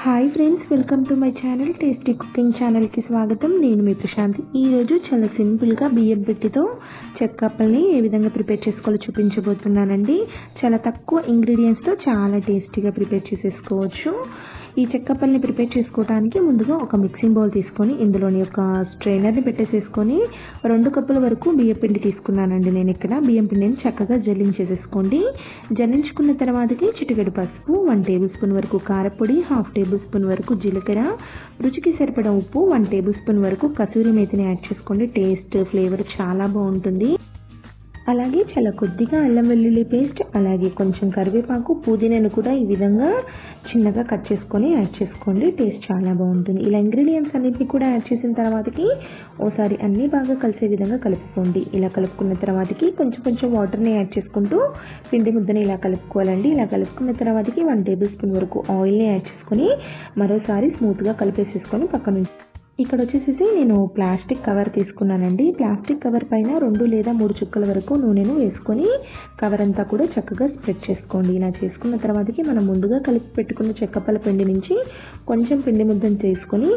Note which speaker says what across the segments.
Speaker 1: hi friends welcome to my channel tasty cooking ఛానల్కి స్వాగతం నేను మీ ప్రశాంతి ఈరోజు చాలా సింపుల్గా బియ్యం పెట్టితో చెక్కప్పల్ని ఏ విధంగా ప్రిపేర్ చేసుకోవాలో చూపించబోతున్నానండి చాలా తక్కువ ఇంగ్రీడియంట్స్తో చాలా టేస్టీగా ప్రిపేర్ చేసేసుకోవచ్చు ఈ చెక్కప్పల్ని ప్రిపేర్ చేసుకోవడానికి ముందుగా ఒక మిక్సింగ్ బౌల్ తీసుకొని ఇందులోని ఒక స్ట్రైనర్ని పెట్టేసేసుకొని రెండు కప్పుల వరకు బియ్యం పిండి తీసుకున్నానండి నేను ఇక్కడ బియ్యం పిండిని చక్కగా జల్లించేసేసుకోండి జల్లించుకున్న తర్వాతకి చిటికెడు పసుపు వన్ టేబుల్ స్పూన్ వరకు కారపొడి హాఫ్ టేబుల్ స్పూన్ వరకు జీలకర్ర రుచికి సరిపడా ఉప్పు వన్ టేబుల్ స్పూన్ వరకు కసూరి మేతిని యాడ్ చేసుకోండి టేస్ట్ ఫ్లేవర్ చాలా బాగుంటుంది అలాగే చాలా కొద్దిగా అల్లం వెల్లుల్లి పేస్ట్ అలాగే కొంచెం కరివేపాకు పుదీనాను కూడా ఈ విధంగా చిన్నగా కట్ చేసుకొని యాడ్ చేసుకోండి టేస్ట్ చాలా బాగుంటుంది ఇలా ఇంగ్రీడియంట్స్ అన్నిటిని కూడా యాడ్ చేసిన తర్వాతకి ఓసారి అన్నీ బాగా కలిసే విధంగా కలుపుకోండి ఇలా కలుపుకున్న తర్వాతకి కొంచెం కొంచెం వాటర్ని యాడ్ చేసుకుంటూ పిండి ముద్దని ఇలా కలుపుకోవాలండి ఇలా కలుపుకున్న తర్వాతకి వన్ టేబుల్ స్పూన్ వరకు ఆయిల్ని యాడ్ చేసుకొని మరోసారి స్మూత్గా కలిపేసేసుకొని పక్కన ఇక్కడ వచ్చేసేసి నేను ప్లాస్టిక్ కవర్ తీసుకున్నానండి ప్లాస్టిక్ కవర్ పైన రెండు లేదా మూడు చుక్కల వరకు నూనెను వేసుకొని కవర్ అంతా కూడా చక్కగా స్ప్రెడ్ చేసుకోండి ఇలా చేసుకున్న తర్వాతకి మనం ముందుగా కలిపి పెట్టుకున్న చెక్కపల్ల పిండి నుంచి కొంచెం పిండి ముద్దను తీసుకొని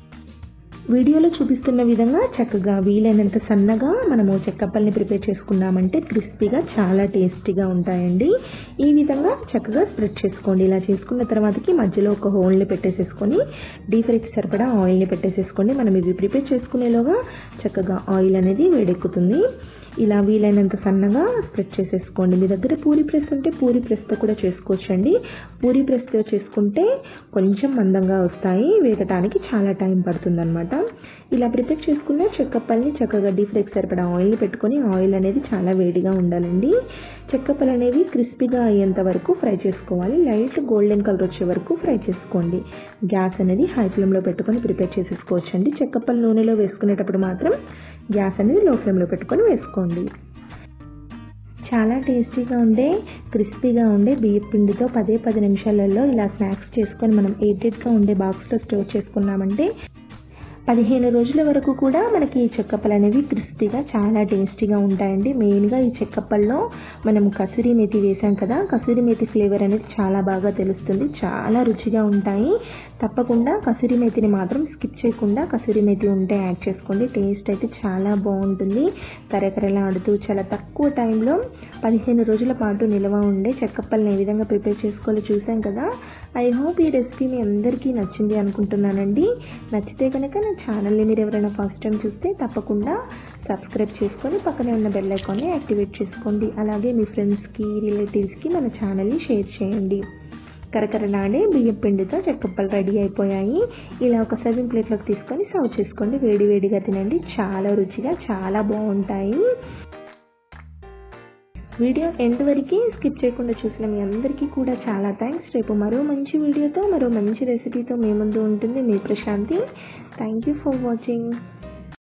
Speaker 1: వీడియోలో చూపిస్తున్న విధంగా చక్కగా వీలైనంత సన్నగా మనము చెక్కప్పల్ని ప్రిపేర్ చేసుకున్నామంటే క్రిస్పీగా చాలా టేస్టీగా ఉంటాయండి ఈ విధంగా చక్కగా స్ప్రెడ్ చేసుకోండి ఇలా చేసుకున్న తర్వాతకి మధ్యలో ఒక హోల్ని పెట్టేసేసుకొని డీప్ ఫ్రైకి సరిపడా ఆయిల్ని పెట్టేసేసుకోండి మనం ఇవి ప్రిపేర్ చేసుకునేలోగా చక్కగా ఆయిల్ అనేది వేడెక్కుతుంది ఇలా వీలైనంత సన్నగా స్ప్రెడ్ చేసేసుకోండి మీ దగ్గర పూరి ప్రెస్ ఉంటే పూరి ప్రెస్తో కూడా చేసుకోవచ్చండి పూరి ప్రెస్తో చేసుకుంటే కొంచెం మందంగా వస్తాయి వేగటానికి చాలా టైం పడుతుందన్నమాట ఇలా ప్రిపేర్ చేసుకున్న చెక్కప్పల్ని చక్కగా డీప్ ఫ్రైకి సరిపడా ఆయిల్ని పెట్టుకొని ఆయిల్ అనేది చాలా వేడిగా ఉండాలండి చెక్కప్పలు అనేవి క్రిస్పీగా అయ్యేంత వరకు ఫ్రై చేసుకోవాలి లైట్ గోల్డెన్ కలర్ వచ్చే వరకు ఫ్రై చేసుకోండి గ్యాస్ అనేది హై ఫ్లేమ్లో పెట్టుకొని ప్రిపేర్ చేసేసుకోవచ్చండి చెక్కప్పలు నూనెలో వేసుకునేటప్పుడు మాత్రం గ్యాస్ అనేది లో ఫ్లేమ్లో పెట్టుకొని వేసుకోండి చాలా టేస్టీగా ఉండే క్రిస్పీగా ఉండే బియ్యం పిండితో పదే పది నిమిషాలలో ఇలా స్నాక్స్ చేసుకొని మనం ఎయిటెడ్గా ఉండే బాక్స్లో స్టోర్ చేసుకున్నామంటే పదిహేను రోజుల వరకు కూడా మనకి ఈ చెక్కప్పలు అనేవి క్రిస్పీగా చాలా టేస్టీగా ఉంటాయండి మెయిన్గా ఈ చెక్కప్పల్లో మనం కసూరి మేతి వేసాం కదా కసూరి మేతి ఫ్లేవర్ అనేది చాలా బాగా తెలుస్తుంది చాలా రుచిగా ఉంటాయి తప్పకుండా కసూరి మేతిని మాత్రం స్కిప్ చేయకుండా కసూరి మేతి ఉంటే యాడ్ చేసుకోండి టేస్ట్ అయితే చాలా బాగుంటుంది కరకరలాడుతూ చాలా తక్కువ టైంలో పదిహేను రోజుల పాటు నిల్వ ఉండే చెక్కప్పల్ని ఏ విధంగా ప్రిపేర్ చేసుకోవాలో చూసాం కదా ఐ హోప్ ఈ రెసిపీ మీ అందరికీ నచ్చింది అనుకుంటున్నానండి నచ్చితే కనుక నా ఛానల్ని మీరు ఎవరైనా ఫస్ట్ టైం చూస్తే తప్పకుండా సబ్స్క్రైబ్ చేసుకొని పక్కనే ఉన్న బెల్ ఐకాన్ని యాక్టివేట్ చేసుకోండి అలాగే మీ ఫ్రెండ్స్కి రిలేటివ్స్కి మన ఛానల్ని షేర్ చేయండి కరకరలాడే బియ్యం పిండితో చెక్కప్పలు రెడీ అయిపోయాయి ఇలా ఒక సర్వింగ్ ప్లేట్లోకి తీసుకొని సర్వ్ చేసుకోండి వేడి వేడిగా తినండి చాలా రుచిగా చాలా బాగుంటాయి వీడియో ఎండ్ వరకు స్కిప్ చేయకుండా చూసిన మీ అందరికీ కూడా చాలా థ్యాంక్స్ రేపు మరో మంచి వీడియోతో మరో మంచి రెసిపీతో మీ ముందు ఉంటుంది మీ Prashanti thank you for watching